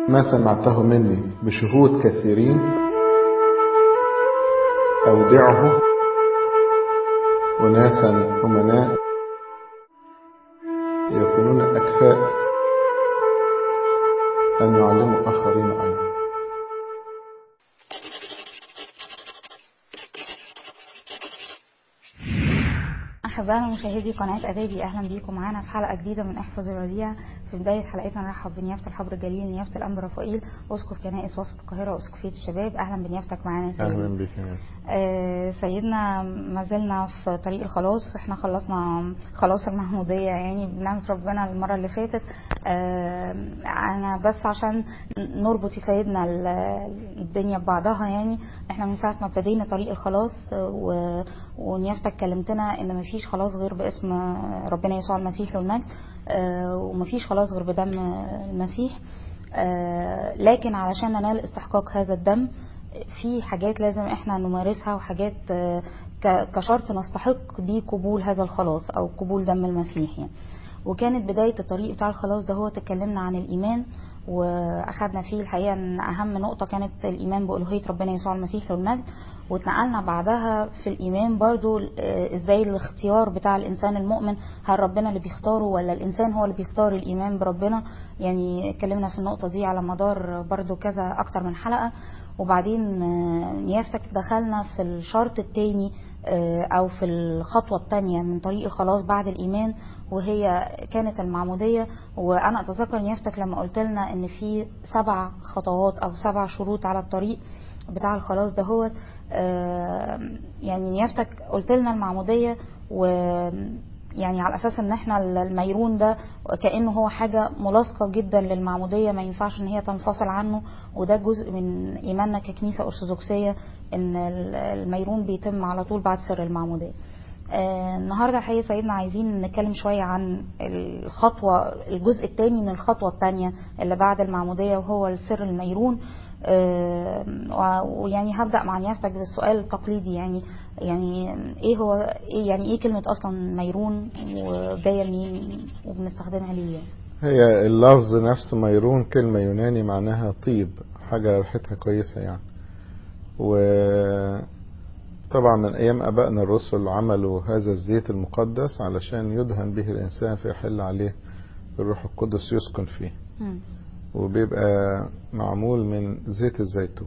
ما سمعته مني بشهود كثيرين أودعه أناسا أمناء يكونون أكفاء أن يعلموا آخرين أيضا أحبائنا مشاهدي قناة أدابي أهلا بيكم معانا في حلقة جديدة من احفظ الوديع في بداية حلقتنا نرحب بنيافة الحبر الجليل نيافة الأنبا رفائيل أسقف كنائس وسط القاهرة وأسقفية الشباب أهلا بنيافتك معانا يا سيدي أهلا بك يا آه سيدنا ما زلنا في طريق الخلاص احنا خلصنا خلاص المحمودية يعني بنعمة ربنا المرة اللي فاتت آه أنا بس عشان نربط سيدنا الدنيا ببعضها يعني احنا من ساعة ما ابتدينا طريق الخلاص و... ونيافتك كلمتنا ان مفيش خلاص غير باسم ربنا يسوع المسيح له المجد آه ومفيش خلاص غير بدم المسيح آه لكن علشان ننال استحقاق هذا الدم في حاجات لازم احنا نمارسها وحاجات كشرط نستحق بيه قبول هذا الخلاص او قبول دم المسيح يعني وكانت بداية الطريق بتاع الخلاص ده هو تكلمنا عن الإيمان واخدنا فيه الحقيقه ان اهم نقطه كانت الايمان بالوهيه ربنا يسوع المسيح له المجد واتنقلنا بعدها في الايمان برضو ازاي الاختيار بتاع الانسان المؤمن هل ربنا اللي بيختاره ولا الانسان هو اللي بيختار الايمان بربنا يعني اتكلمنا في النقطه دي على مدار برضو كذا اكتر من حلقه وبعدين نيافتك دخلنا في الشرط التاني او في الخطوة التانية من طريق الخلاص بعد الايمان وهي كانت المعمودية وانا اتذكر نيافتك لما قلت لنا ان في سبع خطوات او سبع شروط على الطريق بتاع الخلاص ده هو يعني نيافتك قلت لنا المعمودية و يعني على اساس ان احنا الميرون ده كانه هو حاجه ملاصقه جدا للمعموديه ما ينفعش ان هي تنفصل عنه وده جزء من ايماننا ككنيسه ارثوذكسيه ان الميرون بيتم على طول بعد سر المعموديه آه النهارده الحقيقه سيدنا عايزين نتكلم شويه عن الخطوه الجزء الثاني من الخطوه الثانيه اللي بعد المعموديه وهو السر الميرون آه ويعني هبدا مع نيافتك بالسؤال التقليدي يعني يعني ايه هو إيه يعني ايه كلمه اصلا ميرون وجايه منين وبنستخدمها ليه هي اللفظ نفسه ميرون كلمه يوناني معناها طيب حاجه ريحتها كويسه يعني و طبعا من ايام ابائنا الرسل عملوا هذا الزيت المقدس علشان يدهن به الانسان فيحل عليه الروح القدس يسكن فيه م. وبيبقى معمول من زيت الزيتون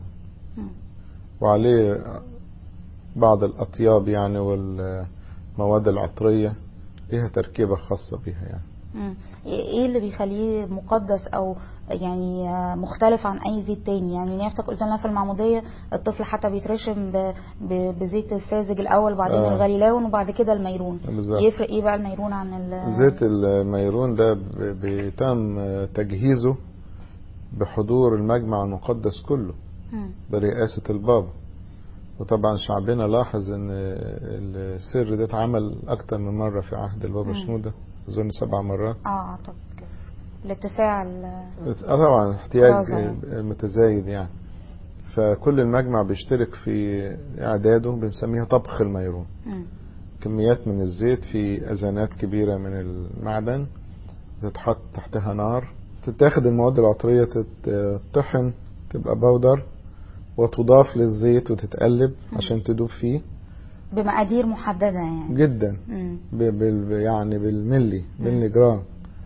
وعليه بعض الأطياب يعني والمواد العطرية ليها تركيبة خاصة بيها يعني مم. ايه اللي بيخليه مقدس او يعني مختلف عن اي زيت تاني يعني نيافتك قلت لنا في المعموديه الطفل حتى بيترشم ب... ب... بزيت الساذج الاول وبعدين آه. الغليلاون وبعد كده الميرون بالزبط. يفرق ايه بقى الميرون عن ال... زيت الميرون ده بيتم تجهيزه بحضور المجمع المقدس كله م. برئاسة البابا وطبعا شعبنا لاحظ ان السر ده اتعمل اكتر من مرة في عهد البابا شنودة اظن سبع مرات اه اعتقد كده الاتساع اه طبعا احتياج متزايد يعني فكل المجمع بيشترك في اعداده بنسميها طبخ الميرون م. كميات من الزيت في اذانات كبيرة من المعدن تتحط تحتها نار تتاخد المواد العطرية تطحن تبقى بودر وتضاف للزيت وتتقلب عشان تدوب فيه بمقادير محددة يعني جدا ب ب يعني بالملي ملي جرام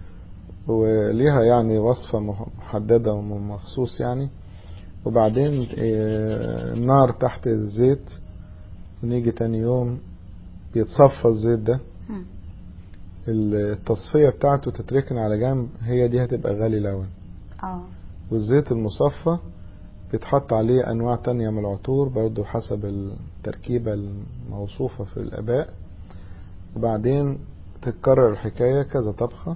وليها يعني وصفة محددة ومخصوص يعني وبعدين النار تحت الزيت ونيجي تاني يوم بيتصفى الزيت ده م. التصفية بتاعته تتركن على جنب هي دي هتبقى غالي لون اه والزيت المصفى بيتحط عليه انواع تانية من العطور برضو حسب التركيبة الموصوفة في الاباء وبعدين تتكرر الحكاية كذا طبخة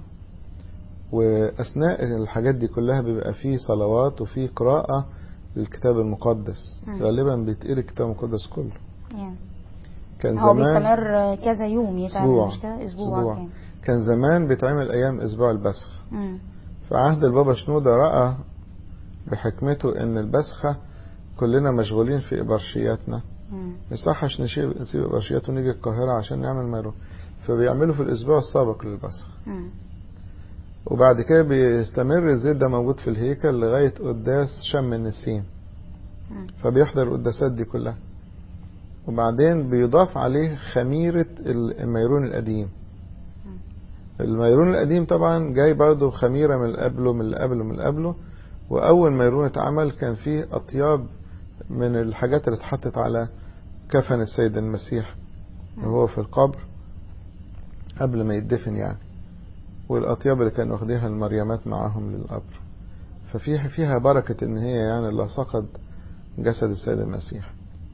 واثناء الحاجات دي كلها بيبقى فيه صلوات وفيه قراءة للكتاب المقدس م. غالبا بيتقري الكتاب المقدس كله يعني كان هو زمان بيستمر كذا يوم يتعمل أسبوع. مش كده اسبوع, أسبوع. كان كان زمان بيتعمل ايام اسبوع البسخ مم. في عهد البابا شنودة رأى بحكمته ان البسخة كلنا مشغولين في ابرشياتنا مم. يصحش نشيل نسيب ابرشيات ونيجي القاهرة عشان نعمل ميرون فبيعملوا في الاسبوع السابق للبسخ مم. وبعد كده بيستمر الزيت ده موجود في الهيكل لغاية قداس شم النسيم مم. فبيحضر القداسات دي كلها وبعدين بيضاف عليه خميرة الميرون القديم الميرون القديم طبعا جاي برضه خميرة من اللي قبله من اللي قبله من اللي قبله وأول ميرون اتعمل كان فيه أطياب من الحاجات اللي اتحطت على كفن السيد المسيح وهو في القبر قبل ما يدفن يعني والأطياب اللي كانوا واخديها المريمات معاهم للقبر ففيها فيها بركة إن هي يعني لصقت جسد السيد المسيح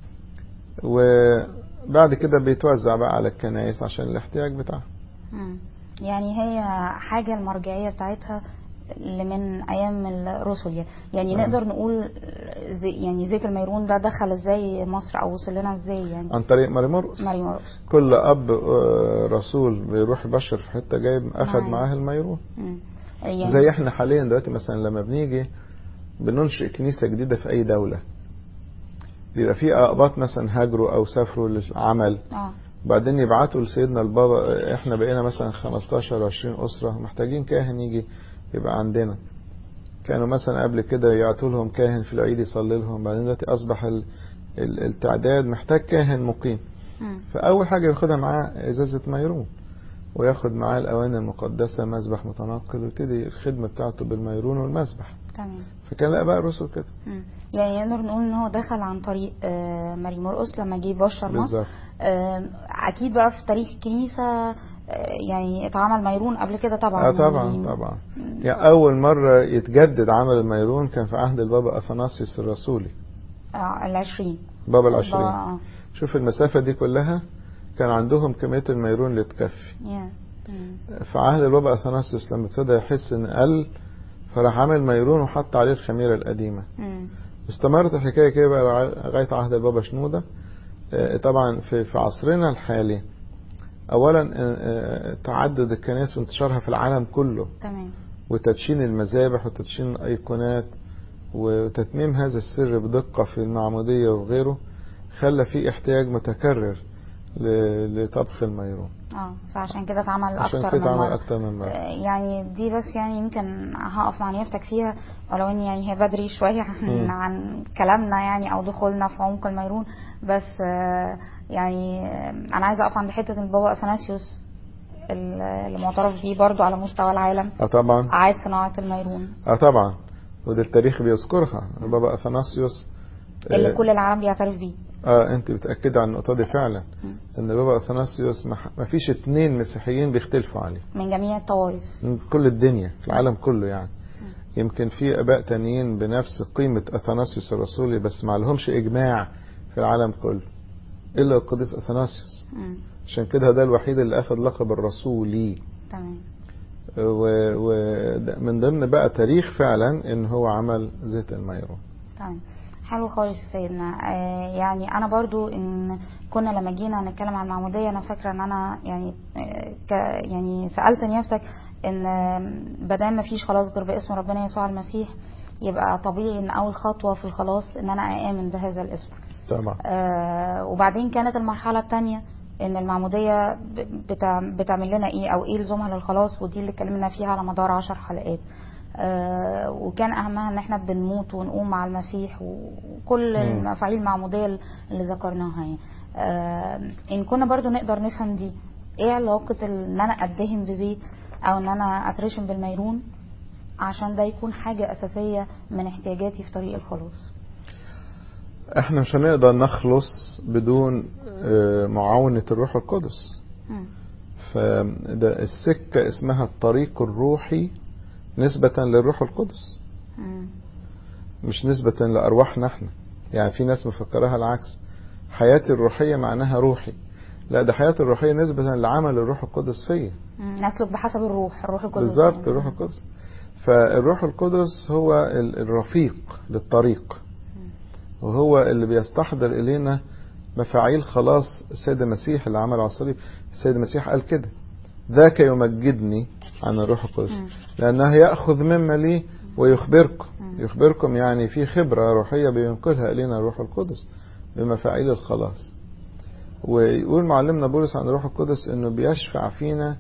وبعد كده بيتوزع بقى على الكنائس عشان الاحتياج بتاعها مم. يعني هي حاجة المرجعية بتاعتها اللي من ايام الرسل يعني, يعني آه. نقدر نقول زي يعني زيت الميرون ده دخل ازاي مصر او وصل لنا ازاي يعني عن طريق ماري مرقس مريم مرقس كل أب آه، رسول بيروح يبشر في حتة جايب أخد معاه. معاه الميرون مم. يعني زي احنا حاليا دلوقتي مثلا لما بنيجي بننشئ كنيسة جديدة في أي دولة بيبقى في أقباط مثلا هاجروا أو سافروا للعمل اه وبعدين يبعتوا لسيدنا البابا احنا بقينا مثلا 15 20 أسرة محتاجين كاهن يجي يبقى عندنا كانوا مثلا قبل كده يعطوا لهم كاهن في العيد يصلي لهم بعدين دلوقتي أصبح ال- ال- التعداد محتاج كاهن مقيم مم. فأول حاجة ياخدها معاه إزازة ميرون وياخد معاه الأواني المقدسة مسبح متنقل ويبتدي الخدمة بتاعته بالميرون والمسبح تمام فكان لا بقى الرسل كده مم. يعني نقدر نقول ان هو دخل عن طريق آه، ماري مرقس لما جه بشر مصر بالظبط آه، اكيد بقى في تاريخ الكنيسه آه، يعني اتعمل ميرون قبل كده طبعا اه طبعا يعني طبعا يعني أول مرة يتجدد عمل الميرون كان في عهد البابا أثناسيوس الرسولي آه، العشرين بابا العشرين آه، شوف المسافة دي كلها كان عندهم كمية الميرون اللي تكفي يا. مم. في عهد البابا أثناسيوس لما ابتدى يحس إن قل فراح عامل ميرون وحط عليه الخميرة القديمة مم. استمرت الحكاية كده بقى لغاية عهد البابا شنودة آه، طبعا في في عصرنا الحالي أولا آه، آه، تعدد الكنائس وانتشارها في العالم كله تمام وتدشين المذابح وتدشين الأيقونات وتتميم هذا السر بدقة في المعمودية وغيره خلى في احتياج متكرر ل- لطبخ الميرون اه فعشان كده اتعمل عشان اكتر كده من عمل مرة. أكتر من مرة آه، يعني دي بس يعني يمكن هقف مع نيافتك فيها ولو ان يعني هي بدري شويه عن, مم. عن كلامنا يعني او دخولنا في عمق الميرون بس آه، يعني آه، انا عايزه اقف عند حته البابا اثناسيوس ال- اللي معترف بيه برضو على مستوى العالم اه طبعا اعاد صناعه الميرون اه طبعا وده التاريخ بيذكرها البابا أثناسيوس اللي آه، كل العالم بيعترف بيه اه انت بتأكد عن النقطة دي فعلا مم. ان البابا أثناسيوس ما ما فيش اتنين مسيحيين بيختلفوا عليه من جميع الطوائف من كل الدنيا في العالم كله يعني يمكن في اباء تانيين بنفس قيمة اثناسيوس الرسولي بس ما لهمش اجماع في العالم كله الا القديس اثناسيوس مم. عشان كده ده الوحيد اللي اخذ لقب الرسولي تمام ومن ضمن بقى تاريخ فعلا ان هو عمل زيت الميرون تمام حلو خالص يا سيدنا آه يعني انا برضو ان كنا لما جينا نتكلم عن المعموديه انا فاكره ان انا يعني آه ك يعني سالت نيافتك ان بدل ما فيش خلاص غير باسم ربنا يسوع المسيح يبقى طبيعي ان اول خطوه في الخلاص ان انا اامن بهذا الاسم طبعا آه وبعدين كانت المرحله الثانيه ان المعموديه ب- بتع- بتعمل لنا ايه او ايه لزومها للخلاص ودي اللي اتكلمنا فيها على مدار عشر حلقات آه وكان اهمها ان احنا بنموت ونقوم مع المسيح وكل مم. المفاعيل المعموديه اللي ذكرناها يعني آه ان كنا برضو نقدر نفهم دي ايه علاقه ال- ان انا ادهن بزيت او ان انا اترشم بالميرون عشان ده يكون حاجه اساسيه من احتياجاتي في طريق الخلاص احنا مش هنقدر نخلص بدون آه، معاونة الروح القدس مم. فده السكة اسمها الطريق الروحي نسبة للروح القدس مم. مش نسبة لأرواحنا احنا يعني في ناس مفكرها العكس حياتي الروحية معناها روحي لا ده حياتي الروحية نسبة لعمل الروح القدس فيا مم. نسلك بحسب الروح الروح القدس بالظبط الروح القدس فالروح القدس هو ال- الرفيق للطريق وهو اللي بيستحضر إلينا مفاعيل خلاص السيد المسيح اللي عمل على الصليب السيد المسيح قال كده ذاك يمجدني عن الروح القدس مم. لأنه يأخذ مما لي ويخبركم مم. يخبركم يعني في خبرة روحية بينقلها إلينا الروح القدس بمفاعيل الخلاص ويقول معلمنا بولس عن الروح القدس انه بيشفع فينا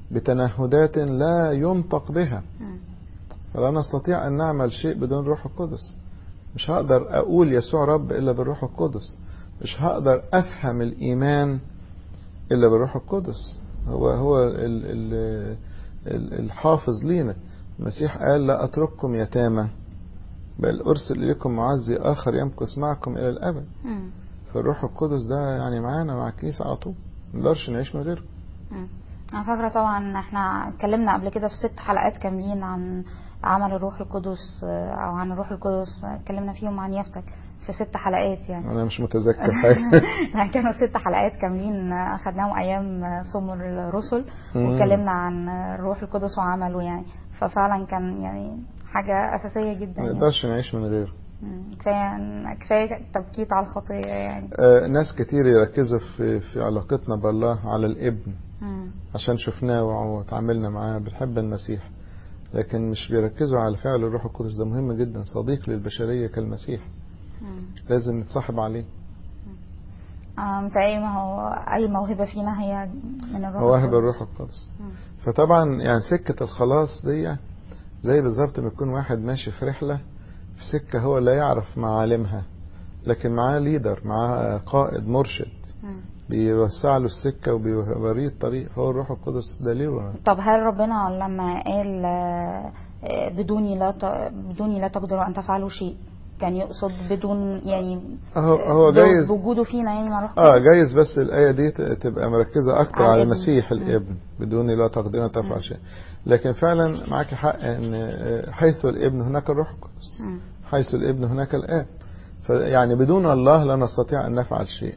بتنهدات لا ينطق بها مم. فلا نستطيع أن نعمل شيء بدون الروح القدس مش هقدر أقول يسوع رب إلا بالروح القدس مش هقدر أفهم الإيمان إلا بالروح القدس هو هو ال ال ال الحافظ لينا المسيح قال لا أترككم يتامى بل أرسل إليكم معزي آخر يمكث معكم إلى الأبد مم. فالروح القدس ده يعني معانا مع الكنيسة على طول ما نقدرش نعيش من غيره مم. انا فاكره طبعا احنا اتكلمنا قبل كده في ست حلقات كاملين عن عمل الروح القدس آه، او عن الروح القدس اتكلمنا فيهم عن يفتك في ست حلقات يعني أنا مش متذكر حاجة يعني كانوا ست حلقات كاملين آه، اخدناهم ايام آه، صوم الرسل مم. واتكلمنا عن آه، الروح القدس وعمله يعني ففعلا كان يعني حاجه اساسيه جدا ما يعني. نقدرش نعيش من غيره مم. كفايه كفايه تبكيت على الخطيه يعني آه، ناس كتير يركزوا في في علاقتنا بالله على الابن مم. عشان شفناه وتعاملنا معاه بنحب المسيح لكن مش بيركزوا على فعل الروح القدس ده مهم جدا صديق للبشرية كالمسيح مم. لازم نتصاحب عليه آه، متهيألي ما هو أي موهبة فينا هي من الروح مواهب القدس. الروح القدس مم. فطبعا يعني سكة الخلاص دي زي بالظبط ما يكون واحد ماشي في رحلة في سكة هو لا يعرف معالمها لكن معاه ليدر معاه قائد مرشد مم. بيوسع له السكة وبيوريه الطريق هو الروح القدس دليله طب هل ربنا لما قال آه، آه، بدوني لا ت- بدوني لا تقدروا أن تفعلوا شيء كان يقصد بدون يعني هو هو ب- جايز بوجوده فينا يعني مع الروح اه القدس؟ جايز بس الآية دي ت- تبقى مركزة أكتر على على الابن. المسيح مم. الابن بدون لا تقدرين مم. تفعل شيء لكن فعلا معك حق ان آه، حيث الابن هناك الروح القدس مم. حيث الابن هناك الآب فيعني بدون الله لا نستطيع أن نفعل شيء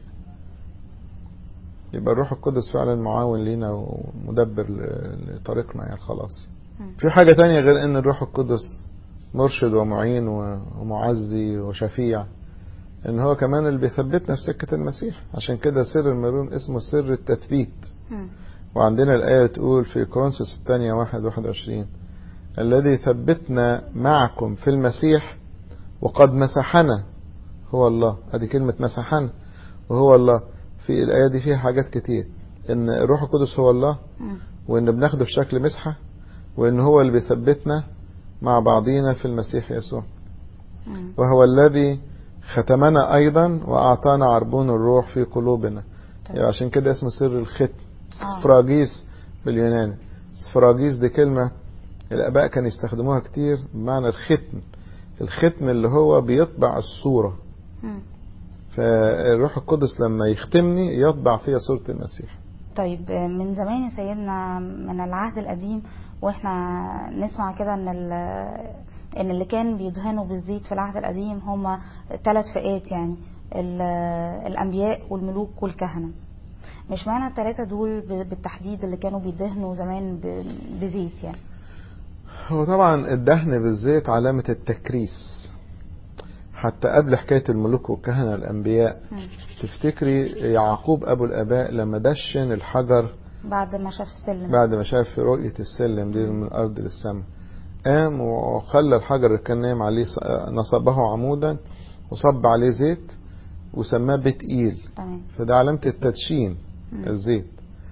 يبقى الروح القدس فعلا معاون لينا ومدبر ل- لطريقنا يعني الخلاص مم. في حاجة تانية غير ان الروح القدس مرشد ومعين و- ومعزي وشفيع ان هو كمان اللي بيثبتنا في سكة المسيح عشان كده سر الميرون اسمه سر التثبيت مم. وعندنا الآية تقول في كورنثوس الثانية واحد واحد وعشرين الذي ثبتنا معكم في المسيح وقد مسحنا هو الله ادي كلمة مسحنا وهو الله في الآية دي فيها حاجات كتير ان الروح القدس هو الله مم. وان بناخده في شكل مسحة وان هو اللي بيثبتنا مع بعضينا في المسيح يسوع مم. وهو الذي ختمنا ايضا واعطانا عربون الروح في قلوبنا طيب. يعني عشان كده اسمه سر الختم آه. سفراجيس باليوناني سفراجيس دي كلمة الآباء كانوا يستخدموها كتير بمعنى الختم الختم اللي هو بيطبع الصورة مم. فالروح القدس لما يختمني يطبع فيها صورة المسيح طيب آه، من زمان يا سيدنا من العهد القديم واحنا نسمع كده ان ال- ان اللي كان بيدهنوا بالزيت في العهد القديم هم ثلاث فئات يعني ال- الانبياء والملوك والكهنه مش معنى الثلاثه دول ب- بالتحديد اللي كانوا بيدهنوا زمان ب- بزيت يعني هو طبعا الدهن بالزيت علامة التكريس حتى قبل حكاية الملوك والكهنة الأنبياء مم. تفتكري يعقوب أبو الآباء لما دشن الحجر بعد ما شاف السلم بعد ما شاف في رؤية السلم دي من الأرض للسماء قام وخلى الحجر اللي كان نايم عليه ص- نصبه عمودا وصب عليه زيت وسماه بيت إيل تمام فده علامة التدشين مم. الزيت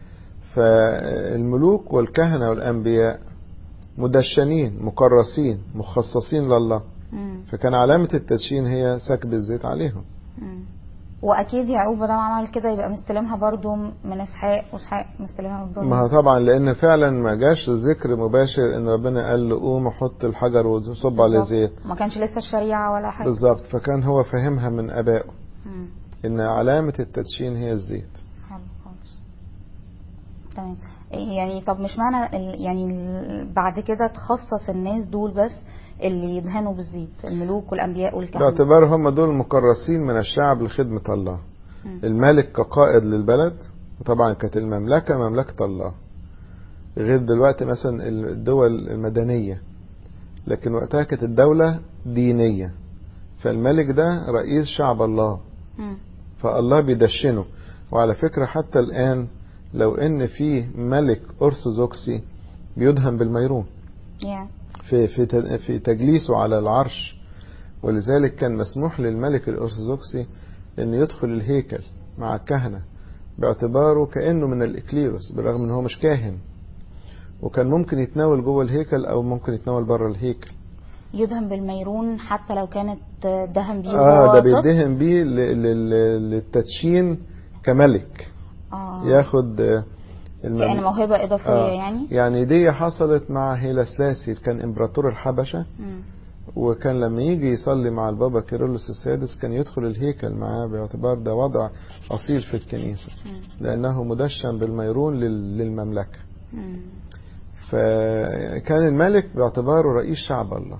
فالملوك والكهنة والأنبياء مدشنين مكرسين مخصصين لله مم. فكان علامة التدشين هي سكب الزيت عليهم مم. واكيد يعقوب ما دام عمل كده يبقى مستلمها برضو من اسحاق واسحاق مستلمها من ما ابراهيم هو طبعا لان فعلا ما جاش ذكر مباشر ان ربنا قال له قوم حط الحجر وصب عليه بالظبط. زيت ما كانش لسه الشريعه ولا حاجه بالظبط فكان هو فاهمها من ابائه مم. ان علامة التدشين هي الزيت حلو خالص تمام يعني طب مش معنى ال- يعني ال- بعد كده تخصص الناس دول بس اللي يدهنوا بالزيت الملوك والانبياء والكهنه باعتبار هم دول مكرسين من الشعب لخدمة الله مم. الملك كقائد للبلد وطبعا كانت المملكة مملكة الله غير دلوقتي مثلا الدول المدنية لكن وقتها كانت الدولة دينية فالملك ده رئيس شعب الله مم. فالله بيدشنه وعلى فكرة حتى الآن لو إن في ملك أرثوذكسي بيدهن بالميرون يا في في ت- في تجليسه على العرش ولذلك كان مسموح للملك الأرثوذكسي إنه يدخل الهيكل مع الكهنة باعتباره كأنه من الإكليروس بالرغم إن هو مش كاهن وكان ممكن يتناول جوه الهيكل او ممكن يتناول بره الهيكل يدهن بالميرون حتى لو كانت دهن بيه اه وهو ده طفل؟ بيدهن بيه ل- ل- للتدشين كملك اه ياخد آه، المم- كأن موهبة إضافية آه، يعني يعني دي حصلت مع هيلاسلاسي كان امبراطور الحبشة مم. وكان لما يجي يصلي مع البابا كيرلس السادس كان يدخل الهيكل معاه باعتبار ده وضع أصيل في الكنيسة مم. لأنه مدشن بالميرون لل- للمملكة مم. فكان الملك باعتباره رئيس شعب الله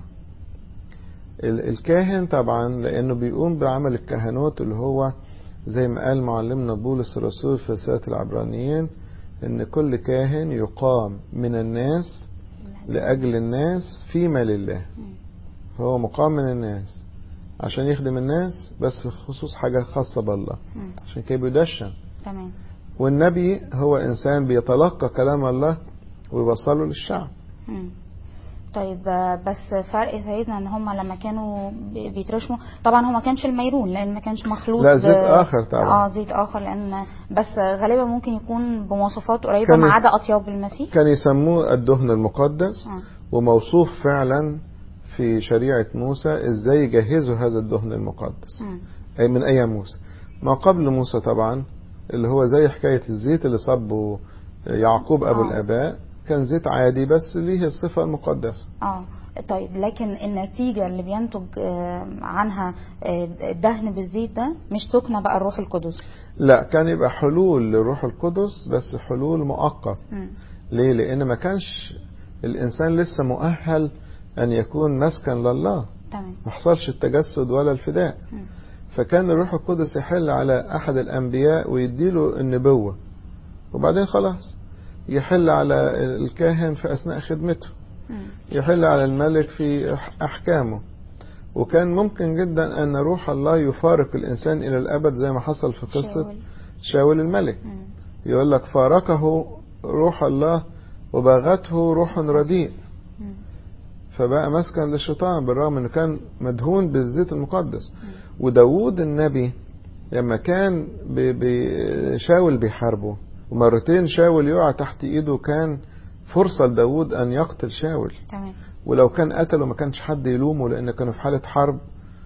ال- الكاهن طبعا لأنه بيقوم بعمل الكهنوت اللي هو زي ما قال معلمنا بولس الرسول في رسالة العبرانيين إن كل كاهن يقام من الناس لأجل الناس فيما لله مم. هو مقام من الناس عشان يخدم الناس بس خصوص حاجة خاصة بالله مم. عشان كده بيدشن تمام والنبي هو إنسان بيتلقى كلام الله ويوصله للشعب مم. طيب آه، بس فرق سيدنا ان هم لما كانوا بي- بيترشموا طبعا هو ما كانش الميرون لان ما كانش مخلوط لا، زيت آه، آخر طبعا. اه زيت اخر لان بس غالبا ممكن يكون بمواصفات قريبه كان ما يس- عدا اطياب المسيح كان يسموه الدهن المقدس آه. وموصوف فعلا في شريعة موسى ازاي يجهزوا هذا الدهن المقدس مم. أي من أيام موسى ما قبل موسى طبعا اللي هو زي حكاية الزيت اللي صبه يعقوب أبو آه. الآباء كان زيت عادي بس ليه الصفة المقدسة اه طيب لكن النتيجة اللي بينتج آه، عنها آه، الدهن بالزيت ده مش سكنة بقى الروح القدس لا كان يبقى حلول للروح القدس بس حلول مؤقت مم. ليه لأن ما كانش الإنسان لسه مؤهل أن يكون مسكن لله تمام ما حصلش التجسد ولا الفداء مم. فكان الروح القدس يحل على أحد الأنبياء ويديله النبوة وبعدين خلاص يحل على الكاهن في أثناء خدمته مم. يحل على الملك في أح- أحكامه وكان ممكن جدا أن روح الله يفارق الإنسان إلى الأبد زي ما حصل في قصة شاول. شاول الملك مم. يقول لك فارقه روح الله وباغته روح رديء مم. فبقى مسكن للشيطان بالرغم انه كان مدهون بالزيت المقدس وداود النبي لما كان بي بي شاول بيحاربه ومرتين شاول يقع تحت ايده كان فرصة لداود ان يقتل شاول تمام ولو كان قتله ما كانش حد يلومه لان كانوا في حالة حرب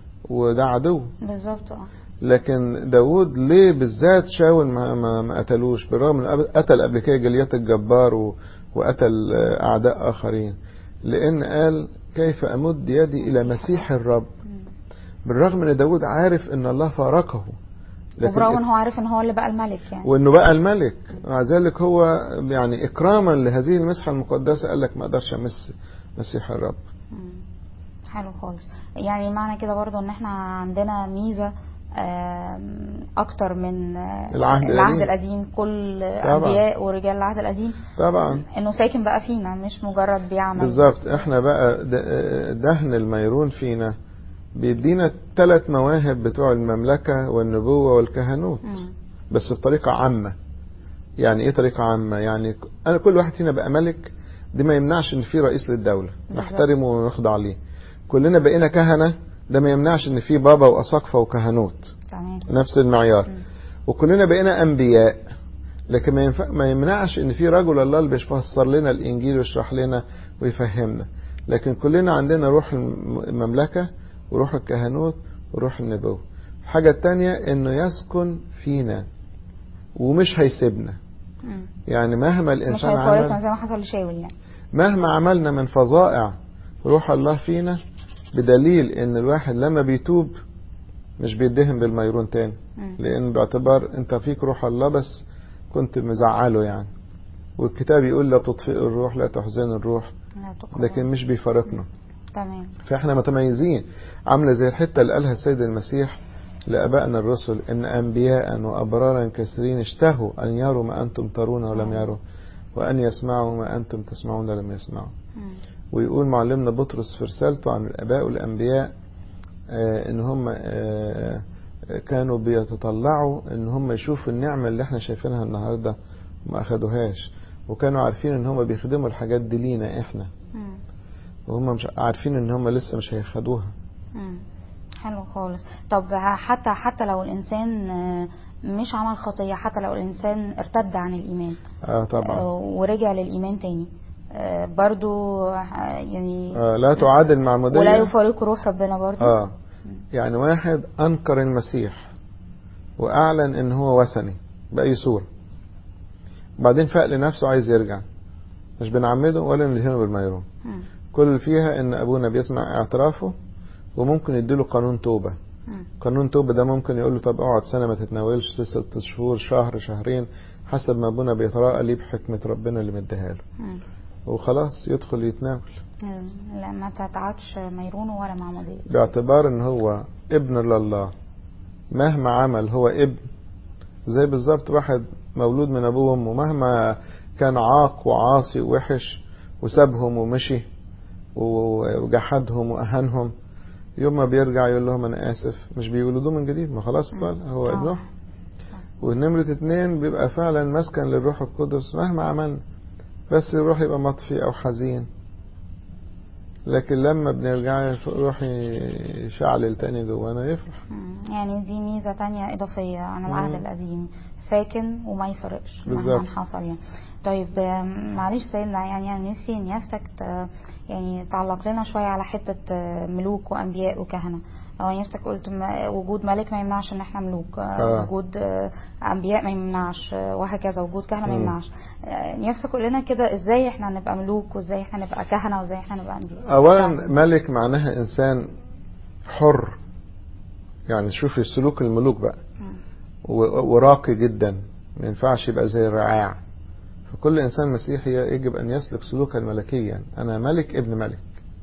وده عدو بالظبط اه لكن داود ليه بالذات شاول ما, ما, ما قتلوش بالرغم ان قتل قبل كده جليات الجبار و- وقتل آه، اعداء اخرين لان قال كيف امد يدي الى مسيح الرب مم. بالرغم ان داود عارف ان الله فارقه وبرغم ان هو عارف ان هو اللي بقى الملك يعني وانه بقى الملك مع ذلك هو يعني اكراما لهذه المسحه المقدسه قال لك ما اقدرش امس مسيح الرب مم. حلو خالص يعني معنى كده برضو ان احنا عندنا ميزة آم، اكتر من آه، العهد العهد القديم. القديم كل طبعا. انبياء ورجال العهد القديم طبعا انه ساكن بقى فينا مش مجرد بيعمل بالظبط احنا بقى د- دهن الميرون فينا بيدينا الثلاث مواهب بتوع المملكة والنبوة والكهنوت مم. بس بطريقة عامة يعني ايه طريقة عامة يعني ك- انا كل واحد فينا بقى ملك دي ما يمنعش ان في رئيس للدولة بالظبط. نحترمه ونخضع ليه كلنا بقينا كهنة ده ما يمنعش ان في بابا واساقفة وكهنوت تمام نفس المعيار مم. وكلنا بقينا انبياء لكن ما, ينفع ما يمنعش ان في رجل الله اللي بيفسر لنا الانجيل ويشرح لنا ويفهمنا لكن كلنا عندنا روح الم- المملكة وروح الكهنوت وروح النبوة الحاجة التانية انه يسكن فينا ومش هيسيبنا مم. يعني مهما مش الانسان هيفارقنا عمل زي ما حصل لشاول يعني مهما عملنا من فظائع روح الله فينا بدليل ان الواحد لما بيتوب مش بيدهن بالميرون تاني مم. لان باعتبار انت فيك روح الله بس كنت مزعله يعني والكتاب يقول لا تطفئ الروح لا تحزن الروح لا تقوى. لكن مش بيفارقنا تمام فاحنا متميزين عامله زي الحته اللي قالها السيد المسيح لابائنا الرسل ان انبياء وابرارا كثيرين اشتهوا ان يروا ما انتم ترون ولم يروا وان يسمعوا ما انتم تسمعون ولم يسمعوا مم. ويقول معلمنا بطرس في رسالته عن الاباء والانبياء آه، ان هم آه، كانوا بيتطلعوا ان هم يشوفوا النعمه اللي احنا شايفينها النهارده وما اخدوهاش وكانوا عارفين ان هم بيخدموا الحاجات دي لينا احنا مم. وهم مش عارفين ان هم لسه مش هياخدوها مم. حلو خالص طب حتى حتى لو الانسان آه، مش عمل خطيه حتى لو الانسان ارتد عن الايمان اه طبعا آه، ورجع للايمان تاني آه، برضو آه، يعني آه لا تعادل معمودية ولا يفارق روح ربنا برضو اه يعني واحد انكر المسيح واعلن ان هو وثني باي صورة بعدين فاق لنفسه عايز يرجع مش بنعمده ولا ندهنه بالميرون مم. كل اللي فيها ان ابونا بيسمع اعترافه وممكن يديله قانون توبة مم. قانون توبة ده ممكن يقول له طب اقعد سنة ما تتناولش ست شهور شهر شهرين حسب ما ابونا بيتراءى ليه بحكمة ربنا اللي مديها له مم. وخلاص يدخل يتناول لا ما تتعادش ميرون ولا معمودية باعتبار ان هو ابن لله مهما عمل هو ابن زي بالظبط واحد مولود من ابوه وامه مهما كان عاق وعاصي ووحش وسابهم ومشي و- وجحدهم واهانهم يوم ما بيرجع يقول لهم انا اسف مش بيولدوه من جديد ما خلاص اتولد هو آه. ابنه ونمرة اتنين بيبقى فعلا مسكن للروح القدس مهما عملنا بس الروح يبقى مطفي او حزين لكن لما بنرجع الروح يشعلل تاني جوانا يفرح مم. يعني دي ميزة تانية إضافية عن العهد مم. القديم ساكن وما يفرقش مهما بالظبط. حصل يعني طيب آم، معلش سيدنا يعني أنا نفسي إن يفتك ت- يعني تعلق لنا شوية على حتة آه، ملوك وأنبياء وكهنة أو يفتك قلت م- وجود ملك ما يمنعش إن إحنا ملوك آه، آه. وجود آه، أنبياء ما يمنعش آه، وهكذا وجود كهنة ما مم. يمنعش آه، نفسك قول لنا كده إزاي إحنا نبقى ملوك وإزاي إحنا نبقى كهنة وإزاي إحنا نبقى أنبياء اولا ملك معناها انسان حر يعني شوفي سلوك الملوك بقى مم. و- وراقي جدا ما ينفعش يبقى زي الرعاع فكل انسان مسيحي يجب ان يسلك سلوكا ملكيا انا ملك ابن ملك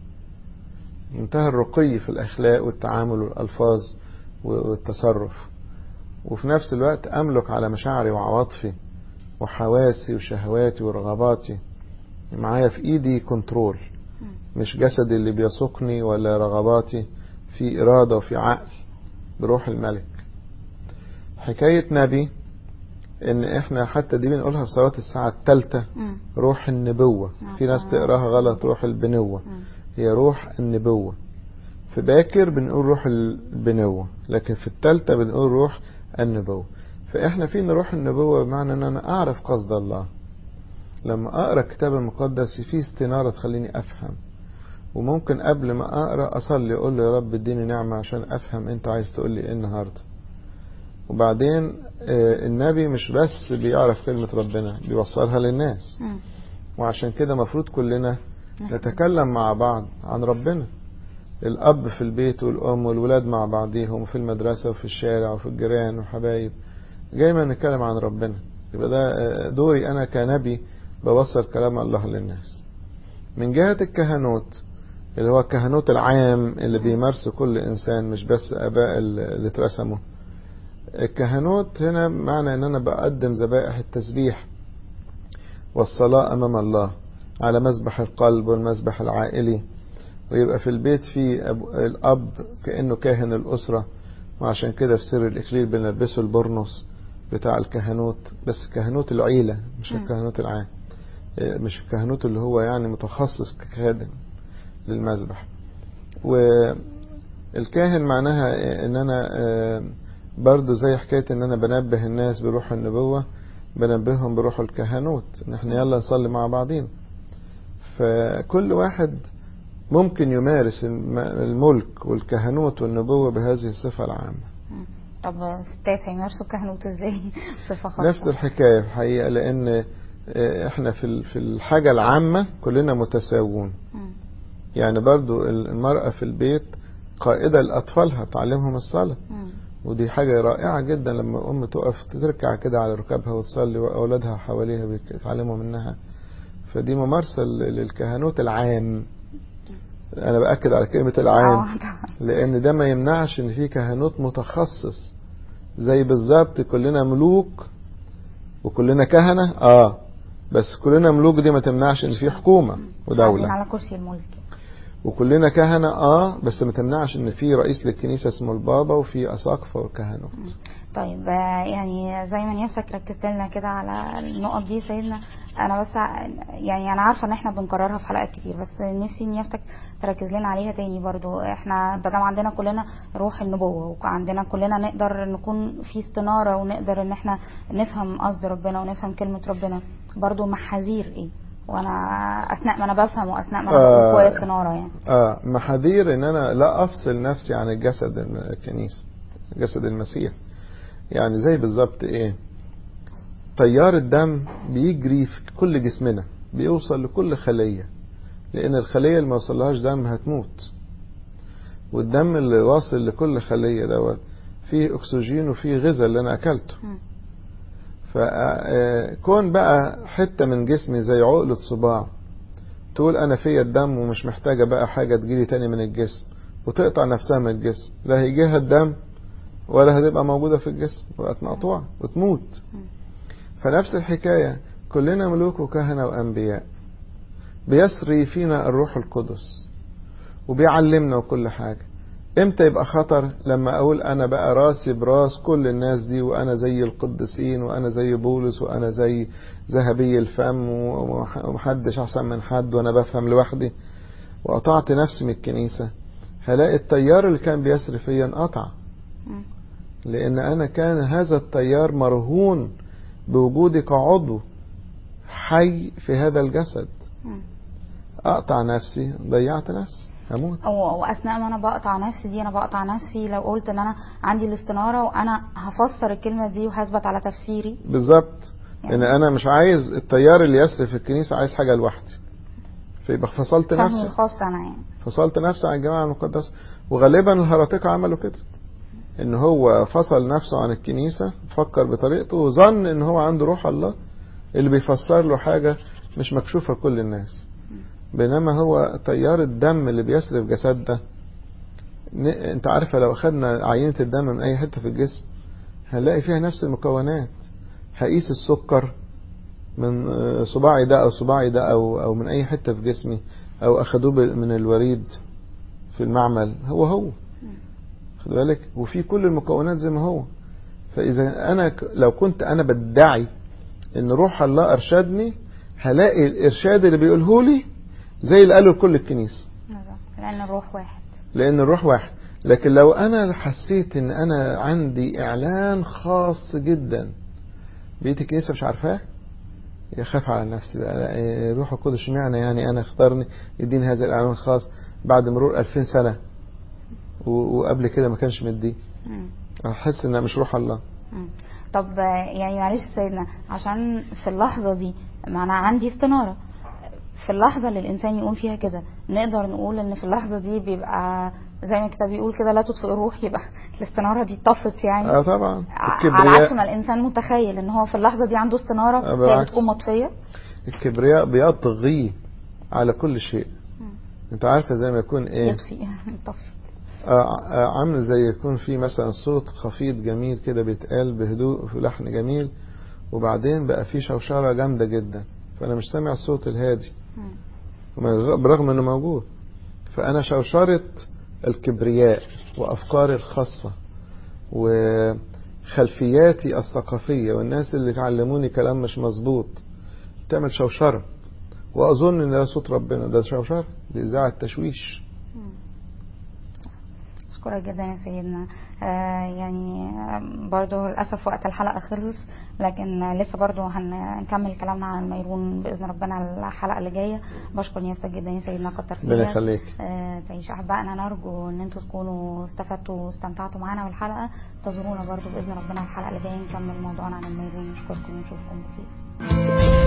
منتهى الرقي في الاخلاق والتعامل والالفاظ و- والتصرف وفي نفس الوقت املك على مشاعري وعواطفي وحواسي وشهواتي ورغباتي معايا في ايدي كنترول مش جسدي اللي بيسوقني ولا رغباتي في إرادة وفي عقل بروح الملك حكاية نبي إن إحنا حتى دي بنقولها في صلاة الساعة الثالثة مم. روح النبوة في ناس تقراها غلط روح البنوة مم. هي روح النبوة في باكر بنقول روح البنوة لكن في الثالثة بنقول روح النبوة فإحنا فينا روح النبوة بمعنى إن أنا أعرف قصد الله لما أقرأ الكتاب المقدس في استنارة تخليني أفهم وممكن قبل ما أقرأ أصلي أقول له يا رب اديني نعمة عشان أفهم أنت عايز تقول لي إيه النهاردة وبعدين آه، النبي مش بس بيعرف كلمة ربنا بيوصلها للناس مم. وعشان كده مفروض كلنا نتكلم مع بعض عن ربنا الأب في البيت والأم والولاد مع بعضيهم وفي المدرسة وفي الشارع وفي الجيران وحبايب دايما نتكلم عن ربنا يبقى ده آه، دوري أنا كنبي بوصل كلام الله للناس من جهة الكهنوت اللي هو الكهنوت العام اللي بيمارسه كل إنسان مش بس آباء اللي اترسموا الكهنوت هنا معنى ان انا بقدم ذبائح التسبيح والصلاة امام الله على مذبح القلب والمذبح العائلي ويبقى في البيت في أب- الاب كأنه كاهن الاسرة وعشان كده في سر الاكليل بنلبسه البرنس بتاع الكهنوت بس كهنوت العيلة مش مم. الكهنوت العام إيه، مش الكهنوت اللي هو يعني متخصص كخادم للمذبح والكاهن معناها ان انا آه، برضو زي حكاية ان انا بنبه الناس بروح النبوة بنبههم بروح الكهنوت ان احنا يلا نصلي مع بعضين فكل واحد ممكن يمارس الم- الملك والكهنوت والنبوة بهذه الصفة العامة مم. طب ستات هيمارسوا الكهنوت ازاي بصفة خاصة نفس الحكاية في الحقيقة لان آه، احنا في ال- في الحاجة العامة كلنا متساوون مم. يعني برضو المرأة في البيت قائدة لأطفالها تعلمهم الصلاة مم. ودي حاجة رائعة جدا لما أم تقف تركع كده على ركابها وتصلي وأولادها حواليها بيتعلموا منها فدي ممارسة ل- للكهنوت العام أنا بأكد على كلمة العام اه طبعا لأن ده ما يمنعش إن في كهنوت متخصص زي بالظبط كلنا ملوك وكلنا كهنة آه بس كلنا ملوك دي ما تمنعش إن في حكومة قاعدين ودولة على كرسي الملك وكلنا كهنة اه بس ما تمنعش ان في رئيس للكنيسة اسمه البابا وفي اساقفة وكهنوت طيب آه، يعني زي ما نفسك ركزت لنا كده على النقط دي سيدنا انا بس ع- يعني انا عارفه ان احنا بنكررها في حلقات كتير بس نفسي ان يفتك تركز لنا عليها تاني برضو احنا بدل عندنا كلنا روح النبوه وعندنا كلنا نقدر نكون في استناره ونقدر ان احنا نفهم قصد ربنا ونفهم كلمه ربنا برضو محاذير ايه وانا اثناء ما انا بفهم واثناء ما انا آه. بقول كويس نارة يعني اه محاذير ان انا لا افصل نفسي عن الجسد الكنيسة جسد المسيح يعني زي بالظبط ايه تيار الدم بيجري في كل جسمنا بيوصل لكل خلية لان الخلية اللي ما وصلهاش دم هتموت والدم اللي واصل لكل خلية دوت فيه اكسجين وفيه غذاء اللي انا اكلته مم. فكون بقى حتة من جسمي زي عقلة صباع تقول انا فيا الدم ومش محتاجة بقى حاجة تجيلي تاني من الجسم وتقطع نفسها من الجسم لا هيجيها الدم ولا هتبقى موجودة في الجسم بقت مقطوعة وتموت فنفس الحكاية كلنا ملوك وكهنة وأنبياء بيسري فينا الروح القدس وبيعلمنا وكل حاجة امتى يبقى خطر لما اقول انا بقى راسي براس كل الناس دي وانا زي القديسين وانا زي بولس وانا زي ذهبي الفم ومحدش احسن من حد وانا بفهم لوحدي وقطعت نفسي من الكنيسة هلاقي التيار اللي كان بيسري فيا انقطع مم. لان انا كان هذا التيار مرهون بوجودي كعضو حي في هذا الجسد مم. اقطع نفسي ضيعت نفسي هموت أو واثناء ما انا بقطع نفسي دي انا بقطع نفسي لو قلت ان انا عندي الاستناره وانا هفسر الكلمه دي وهثبت على تفسيري بالظبط يعني- ان انا مش عايز التيار اللي يسري في الكنيسه عايز حاجه لوحدي فيبقى فصلت فهمي نفسي الخاص انا يعني فصلت نفسي عن الجماعه المقدسه وغالبا الهرطقه عملوا كده ان هو فصل نفسه عن الكنيسه فكر بطريقته وظن ان هو عنده روح الله اللي بيفسر له حاجه مش مكشوفه لكل الناس بينما هو تيار الدم اللي بيسري في جسدنا ن- انت عارفه لو اخدنا عينه الدم من اي حته في الجسم هنلاقي فيها نفس المكونات هقيس السكر من آه، صباعي ده او صباعي ده او او من اي حته في جسمي او اخدوه بال- من الوريد في المعمل هو هو خد بالك وفي كل المكونات زي ما هو فاذا انا ك- لو كنت انا بدعي ان روح الله ارشدني هلاقي الارشاد اللي بيقوله لي زي اللي قاله لكل الكنيسه بالظبط. لان الروح واحد لان الروح واحد لكن لو انا حسيت ان انا عندي اعلان خاص جدا بقيه الكنيسه مش عارفاه يخاف على نفسي بقى لا، إيه، روح القدس اشمعنى يعني انا اختارني يديني هذا الاعلان الخاص بعد مرور 2000 سنه و- وقبل كده ما كانش مديه مم. احس انها مش روح الله مم. طب آه، يعني معلش سيدنا عشان في اللحظة دي ما أنا عندي استنارة في اللحظة اللي الإنسان يقول فيها كده نقدر نقول إن في اللحظة دي بيبقى زي ما الكتاب بيقول كده لا تطفئ الروح يبقى الاستنارة دي طفت يعني اه طبعا ع- على عكس ما الكبرياء الإنسان متخيل إن هو في اللحظة دي عنده استنارة آه، هي بالعكس. بتكون مطفية الكبرياء بيطغي على كل شيء مم. انت عارفه زي ما يكون ايه يطفي يطفي آه، آه، عامل زي يكون في مثلا صوت خفيض جميل كده بيتقال بهدوء في لحن جميل وبعدين بقى في شوشرة جامدة جدا فأنا مش سامع الصوت الهادي مم. ومن- برغم إنه موجود فأنا شوشرة الكبرياء وأفكاري الخاصة وخلفياتي الثقافية والناس اللي علموني كلام مش مظبوط تعمل شوشرة وأظن إن ده صوت ربنا ده شوشرة دي إذاعة تشويش أشكرك جدا يا سيدنا آه يعني آه، برضو للأسف وقت الحلقة خلص لكن آه، لسه برضو هنكمل كلامنا عن الميرون بإذن ربنا الحلقة اللي جاية بشكر نيافتك جدا يا سيدنا كتر ربنا خيرك يخليك آه، تعيش أحبائنا نرجو إن أنتوا تكونوا استفدتوا واستمتعتوا معانا بالحلقة تزورونا برضو بإذن ربنا الحلقة اللي جاية نكمل موضوعنا عن الميرون نشكركم ونشوفكم بخير